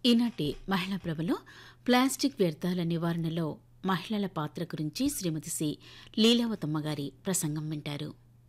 ఈనాటి మహిళా ప్రభలో ప్లాస్టిక్ వ్యర్థాల నివారణలో మహిళల పాత్ర గురించి శ్రీమతి సి లీలావతమ్మ గారి ప్రసంగం వింటారు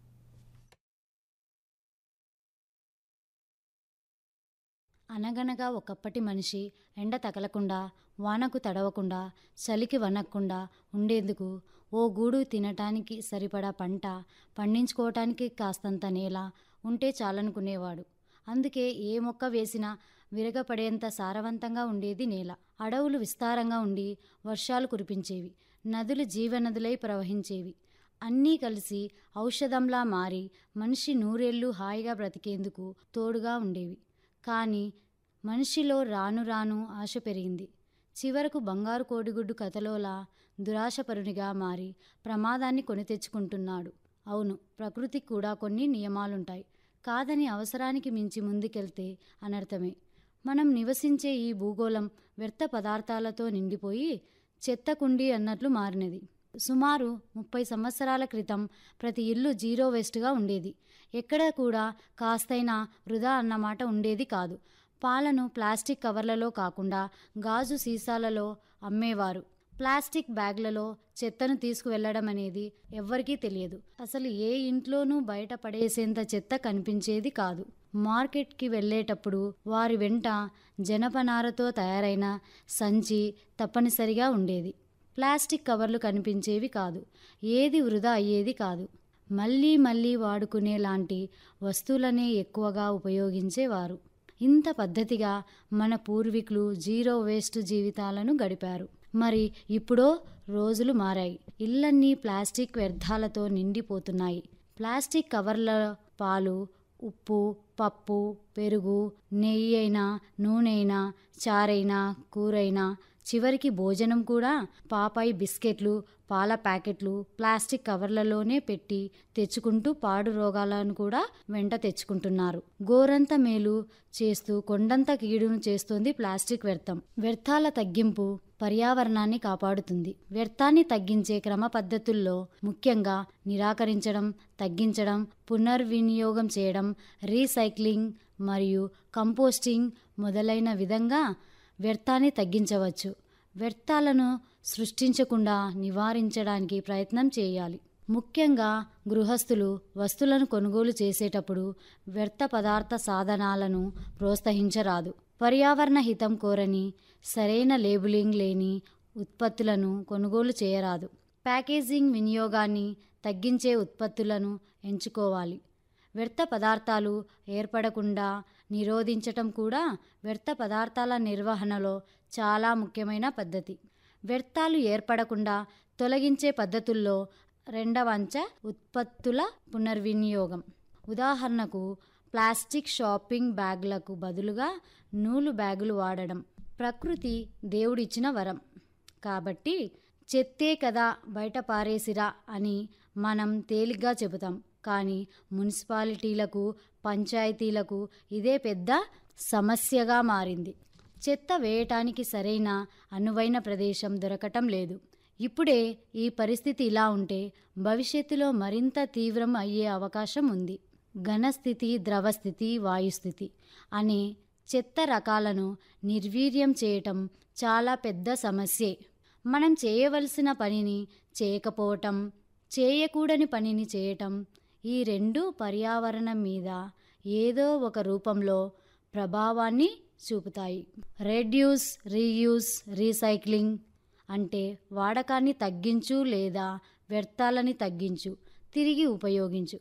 అనగనగా ఒకప్పటి మనిషి ఎండ తగలకుండా వానకు తడవకుండా చలికి వనక్కుండా ఉండేందుకు ఓ గూడు తినటానికి సరిపడా పంట పండించుకోవటానికి కాస్తంత నేల ఉంటే చాలనుకునేవాడు అందుకే ఏ మొక్క వేసినా విరగపడేంత సారవంతంగా ఉండేది నేల అడవులు విస్తారంగా ఉండి వర్షాలు కురిపించేవి నదులు జీవనదులై ప్రవహించేవి అన్నీ కలిసి ఔషధంలా మారి మనిషి నూరేళ్లు హాయిగా బ్రతికేందుకు తోడుగా ఉండేవి కానీ మనిషిలో రాను రాను ఆశ పెరిగింది చివరకు బంగారు కోడిగుడ్డు కథలోలా దురాశపరునిగా మారి ప్రమాదాన్ని కొని తెచ్చుకుంటున్నాడు అవును ప్రకృతికి కూడా కొన్ని నియమాలుంటాయి కాదని అవసరానికి మించి ముందుకెళ్తే అనర్థమే మనం నివసించే ఈ భూగోళం వ్యర్థ పదార్థాలతో నిండిపోయి చెత్త కుండి అన్నట్లు మారినది సుమారు ముప్పై సంవత్సరాల క్రితం ప్రతి ఇల్లు జీరో వేస్ట్గా ఉండేది ఎక్కడ కూడా కాస్తైనా వృధా అన్నమాట ఉండేది కాదు పాలను ప్లాస్టిక్ కవర్లలో కాకుండా గాజు సీసాలలో అమ్మేవారు ప్లాస్టిక్ బ్యాగ్లలో చెత్తను తీసుకువెళ్లడం అనేది ఎవ్వరికీ తెలియదు అసలు ఏ ఇంట్లోనూ బయట పడేసేంత చెత్త కనిపించేది కాదు మార్కెట్కి వెళ్ళేటప్పుడు వారి వెంట జనపనారతో తయారైన సంచి తప్పనిసరిగా ఉండేది ప్లాస్టిక్ కవర్లు కనిపించేవి కాదు ఏది వృధా అయ్యేది కాదు మళ్ళీ మళ్ళీ వాడుకునే లాంటి వస్తువులనే ఎక్కువగా ఉపయోగించేవారు ఇంత పద్ధతిగా మన పూర్వీకులు జీరో వేస్ట్ జీవితాలను గడిపారు మరి ఇప్పుడో రోజులు మారాయి ఇళ్ళన్నీ ప్లాస్టిక్ వ్యర్థాలతో నిండిపోతున్నాయి ప్లాస్టిక్ కవర్ల పాలు ఉప్పు పప్పు పెరుగు నెయ్యి అయినా నూనె అయినా చారైనా కూరైనా చివరికి భోజనం కూడా పాపాయి బిస్కెట్లు పాల ప్యాకెట్లు ప్లాస్టిక్ కవర్లలోనే పెట్టి తెచ్చుకుంటూ పాడు రోగాలను కూడా వెంట తెచ్చుకుంటున్నారు గోరంత మేలు చేస్తూ కొండంత కీడును చేస్తోంది ప్లాస్టిక్ వ్యర్థం వ్యర్థాల తగ్గింపు పర్యావరణాన్ని కాపాడుతుంది వ్యర్థాన్ని తగ్గించే క్రమ పద్ధతుల్లో ముఖ్యంగా నిరాకరించడం తగ్గించడం పునర్వినియోగం చేయడం రీసైక్లింగ్ మరియు కంపోస్టింగ్ మొదలైన విధంగా వ్యర్థాన్ని తగ్గించవచ్చు వ్యర్థాలను సృష్టించకుండా నివారించడానికి ప్రయత్నం చేయాలి ముఖ్యంగా గృహస్థులు వస్తువులను కొనుగోలు చేసేటప్పుడు వ్యర్థ పదార్థ సాధనాలను ప్రోత్సహించరాదు పర్యావరణ హితం కోరని సరైన లేబులింగ్ లేని ఉత్పత్తులను కొనుగోలు చేయరాదు ప్యాకేజింగ్ వినియోగాన్ని తగ్గించే ఉత్పత్తులను ఎంచుకోవాలి వ్యర్థ పదార్థాలు ఏర్పడకుండా నిరోధించటం కూడా వ్యర్థ పదార్థాల నిర్వహణలో చాలా ముఖ్యమైన పద్ధతి వ్యర్థాలు ఏర్పడకుండా తొలగించే పద్ధతుల్లో రెండవ అంచ ఉత్పత్తుల పునర్వినియోగం ఉదాహరణకు ప్లాస్టిక్ షాపింగ్ బ్యాగులకు బదులుగా నూలు బ్యాగులు వాడడం ప్రకృతి దేవుడిచ్చిన వరం కాబట్టి చెత్తే కదా బయట పారేసిరా అని మనం తేలిగ్గా చెబుతాం కానీ మున్సిపాలిటీలకు పంచాయతీలకు ఇదే పెద్ద సమస్యగా మారింది చెత్త వేయటానికి సరైన అనువైన ప్రదేశం దొరకటం లేదు ఇప్పుడే ఈ పరిస్థితి ఇలా ఉంటే భవిష్యత్తులో మరింత తీవ్రం అయ్యే అవకాశం ఉంది ఘనస్థితి ద్రవస్థితి వాయుస్థితి అనే చెత్త రకాలను నిర్వీర్యం చేయటం చాలా పెద్ద సమస్యే మనం చేయవలసిన పనిని చేయకపోవటం చేయకూడని పనిని చేయటం ఈ రెండు పర్యావరణం మీద ఏదో ఒక రూపంలో ప్రభావాన్ని చూపుతాయి రెడ్యూస్ రీయూస్ రీసైక్లింగ్ అంటే వాడకాన్ని తగ్గించు లేదా వ్యర్థాలని తగ్గించు తిరిగి ఉపయోగించు